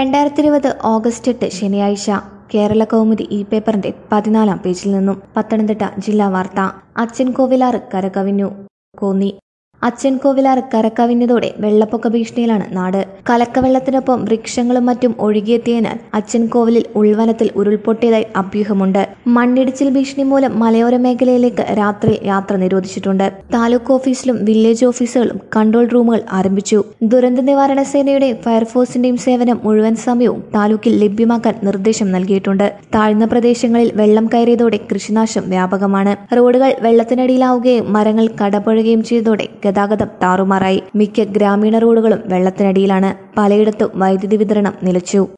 രണ്ടായിരത്തി ഇരുപത് ഓഗസ്റ്റ് എട്ട് ശനിയാഴ്ച കേരള കൗമുദി ഈ പേപ്പറിന്റെ പതിനാലാം പേജിൽ നിന്നും പത്തനംതിട്ട ജില്ലാ വാർത്ത അച്ഛൻ കോവിലാറ് കരകവിഞ്ഞു കോന്നി അച്ഛൻ കോവിലാറ് കരകവിഞ്ഞതോടെ വെള്ളപ്പൊക്ക ഭീഷണിയിലാണ് നാട് കലക്കവെള്ളത്തിനൊപ്പം വൃക്ഷങ്ങളും മറ്റും ഒഴുകിയെത്തിയതിനാൽ അച്ഛൻ കോവിലിൽ ഉൾവനത്തിൽ ഉരുൾപൊട്ടിയതായി അഭ്യൂഹമുണ്ട് മണ്ണിടിച്ചിൽ ഭീഷണി മൂലം മലയോര മേഖലയിലേക്ക് രാത്രി യാത്ര നിരോധിച്ചിട്ടുണ്ട് താലൂക്ക് ഓഫീസിലും വില്ലേജ് ഓഫീസുകളും കൺട്രോൾ റൂമുകൾ ആരംഭിച്ചു ദുരന്ത നിവാരണ സേനയുടെയും ഫയർഫോഴ്സിന്റെയും സേവനം മുഴുവൻ സമയവും താലൂക്കിൽ ലഭ്യമാക്കാൻ നിർദ്ദേശം നൽകിയിട്ടുണ്ട് താഴ്ന്ന പ്രദേശങ്ങളിൽ വെള്ളം കയറിയതോടെ കൃഷിനാശം വ്യാപകമാണ് റോഡുകൾ വെള്ളത്തിനടിയിലാവുകയും മരങ്ങൾ കടപുഴകുകയും ചെയ്തതോടെ ഗതാഗതം താറുമാറായി മിക്ക ഗ്രാമീണ റോഡുകളും വെള്ളത്തിനടിയിലാണ് പലയിടത്തും വൈദ്യുതി വിതരണം നിലച്ചു